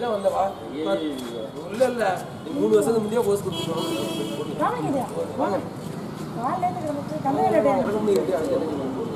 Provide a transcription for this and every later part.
தான் வந்தவா இல்ல இல்ல மூணு வருஷத்துக்கு முன்னே போஸ்ட் கொடுத்துருவோம் காமிக்குதா வாங்க காலையில இருந்து கிளம்பிட்டு தமிழ்நாடு ரெண்டு மணி இருக்கு, அங்கே இறங்கி வாங்க.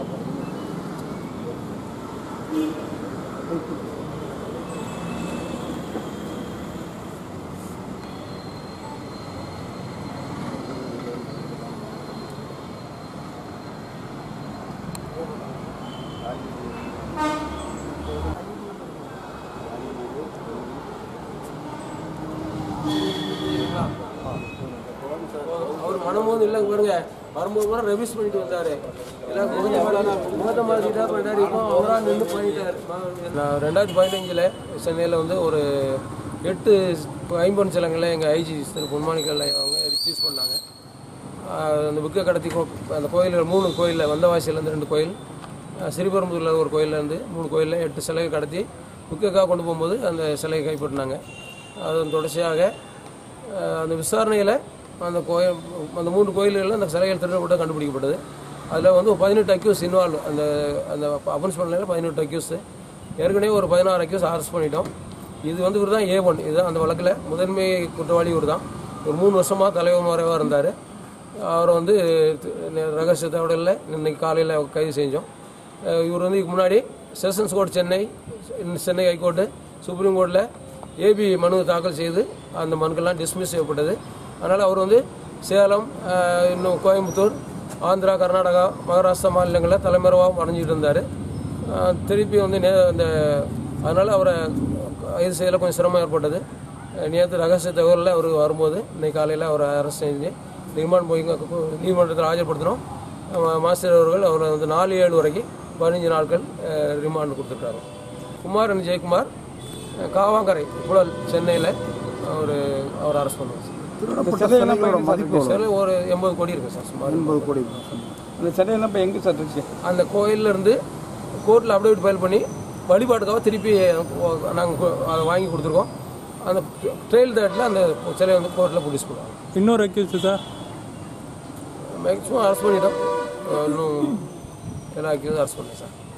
அவர் மனமோது இல்லை பாருங்க வரும்போது கூட ரெவியூஸ் பண்ணிட்டு வந்தாரு எல்லாம் கொஞ்சம் மோத மாதிரி தான் பண்ணாரு இப்போ அவராக நின்று பண்ணிட்டாரு நான் ரெண்டாயிரத்தி பதினஞ்சில் சென்னையில் வந்து ஒரு எட்டு ஐம்பொன் சிலங்களில் எங்கள் ஐஜி திரு பொன்மாணிக்கல்ல அவங்க ரிச்சீஸ் பண்ணாங்க ஆஹ் அந்த விக்க கடத்தி கோ அந்த கோயில்கள் மூணு கோயிலில் வந்தவாசியிலேருந்து ரெண்டு கோயில் ஆஹ் ஸ்ரீபெரும்புதூரில் ஒரு கோயிலேருந்து மூணு கோயிலில் எட்டு சிலையை கடத்தி விக்கக்காக கொண்டு போகும்போது அந்த சிலையை கைப்பற்றினாங்க அதன் தொடர்ச்சியாக ஆஹ் அந்த விசாரணையில் அந்த கோயில் அந்த மூன்று கோயில்களில் அந்த சிலைகள் திருடப்பட்டு கண்டுபிடிக்கப்பட்டது அதில் வந்து ஒரு பதினெட்டு அக்யூஸ் இன்வால்வ் அந்த அந்த அஃபென்ஸ் பண்ணல பதினெட்டு அக்யூஸ் ஏற்கனவே ஒரு பதினாறு அக்யூஸ் அரெஸ்ட் பண்ணிட்டோம் இது வந்து இவர் தான் ஏ ஒன் இதுதான் அந்த வழக்கில் முதன்மை குற்றவாளி இவர் தான் ஒரு மூணு வருஷமாக தலைவராக இருந்தார் அவரை வந்து தி- ரகசிய தகவலில் இன்னைக்கு காலையில் கைது செஞ்சோம் அஹ் இவர் வந்து இதுக்கு முன்னாடி செஷன்ஸ் கோர்ட் சென்னை இன்னும் சென்னை ஹைகோர்ட்டு சுப்ரீம் கோர்ட்டில் ஏபி மனு தாக்கல் செய்து அந்த மனுக்கெல்லாம் டிஸ்மிஸ் செய்யப்பட்டது அதனால் அவர் வந்து சேலம் அஹ் இன்னும் கோயம்புத்தூர் ஆந்திரா கர்நாடகா மகாராஷ்டிரா மாநிலங்களில் தலைமறைவாக அடைஞ்சிட்டு இருந்தார் திருப்பி வந்து நே அந்த அதனால் அவரை கைது செய்யல கொஞ்சம் சிரமம் ஏற்பட்டது நேற்று ரகசிய தகவலில் அவர் வரும்போது இன்னைக்கு காலையில் அவரை அரெஸ்ட் செஞ்சு ரிமாண்ட் போய் நீதிமன்றத்தில் ஆஜர்படுத்தினோம் அஹ் மாஸ்டர் அவர்கள் அவரை வந்து நாலு ஏழு வரைக்கும் பதினஞ்சு நாட்கள் அஹ், ரிமாண்ட் கொடுத்துருக்காரு குமார் and ஜெயக்குமார் அஹ், காவாங்கரை புழல் சென்னையில் அவர் அவர் அரெஸ்ட் பண்ணுவாங்க சிலைகளோட மதிப்பு சில ஒரு எண்பது கோடி இருக்கு சார் சுமார் எண்பது கோடி அந்த சிலையெல்லாம் இப்போ எங்கே சார் இருக்கு அந்த கோயில்ல இருந்து கோர்ட்டில் அப்டேட் ஃபைல் பண்ணி வழிபாட்டுக்காக திருப்பி நாங்கள் அதை வாங்கி கொடுத்துருக்கோம் அந்த ட்ரெயில் தேட்டில் அந்த சிலையை வந்து கோர்ட்டில் ப்ரொடியூஸ் பண்ணுவாங்க இன்னொரு அக்யூஸ் சார் மேக்ஸிமம் அரெஸ்ட் பண்ணிட்டோம் இன்னும் எல்லா அக்யூஸும் அரெஸ்ட் பண்ணேன் சார்